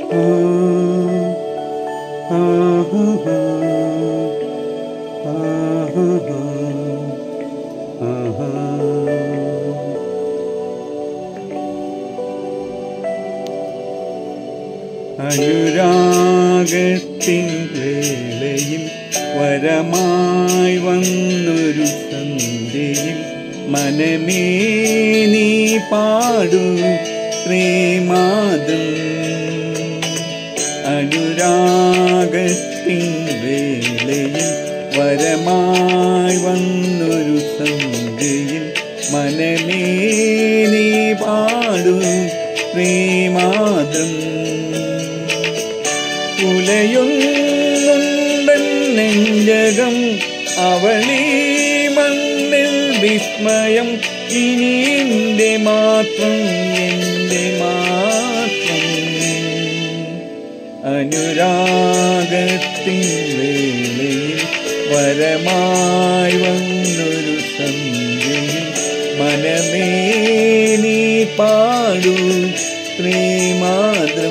അനുരാഗത്തിൻ വേളയിൽ വരമായി വന്നൊരു സന്ധ്യയിൽ മനമേ നീ പാടൂ പ്രേമാദം അനുരാഗത്തിൻ വേളയിൽ വരമായി വന്നൊരു സന്ധ്യയിൽ മനമേ നീ പാടൂ പ്രേമാദം ഉലയുന്നുണ്ടൻ നെഞ്ചകം അവളീ മണ്ണിൽ വിസ്മയം ഇനി എൻ്റെ മാത്രം എൻ്റെ മാത്രം അനുരാഗത്തിൻ വേളയിൽ വരമായി വന്നൊരു സന്ധ്യയിൽ മനമേ നീ പാടൂ പ്രേമാദ്രം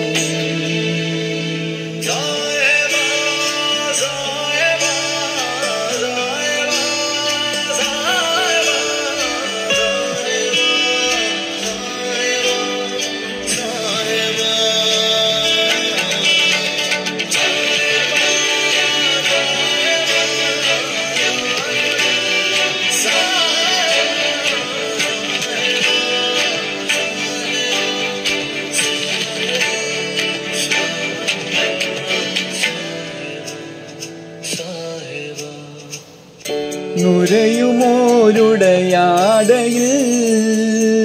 നുരയുമോരുടയാടയിൽ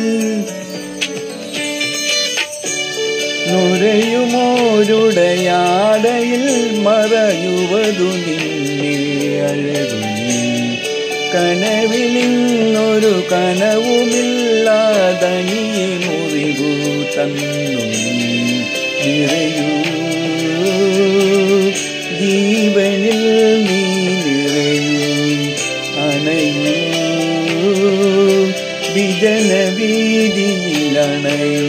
നുരയുമോരുടയാടയിൽ മറയുവതു നിന്നെ അഴകു നീ കനവിലിന്നൊരു കനവുമില്ലാതനിയെ മുറിവു തന്നു നീ നിറയൂ ജീവനിൽ നീ നിറയൂ അണയൂ വിജന വീതിയിലണയൂ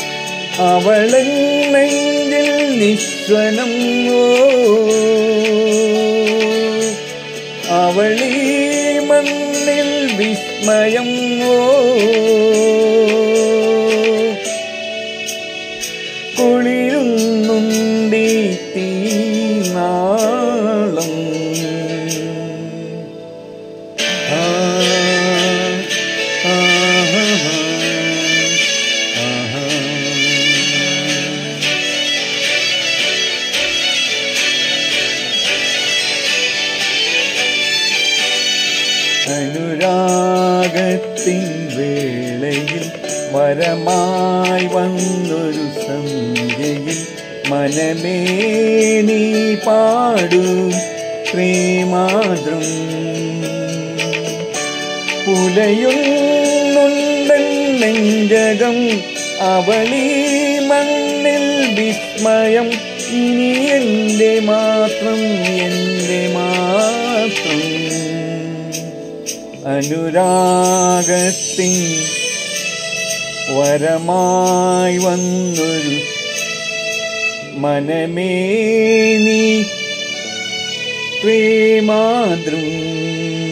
അവളെന്നെങ്കിൽ നിസ്വനം ഓ അവളീ മണ്ണിൽ വിസ്മയം ഓ കുളിരുന്നുണ്ടീ തീനാളം ആ, ആ, ആ, ആ. അനുരാഗത്തിൻ വേളയിൽ വരമായി വന്നൊരു സന്ധ്യയിൽ മനമേ നീ പാടൂ പ്രേമാദ്രം പുലയുന്നുണ്ടൻ നെഞ്ചകം അവളീ മണ്ണിൽ വിസ്മയം ഇനി എൻ്റെ മാത്രം എൻ്റെ മാത്രം അനുരാഗത്തിൻ വരമായി വന്നൊരു മനമേ നീ പ്രേമാദ്രം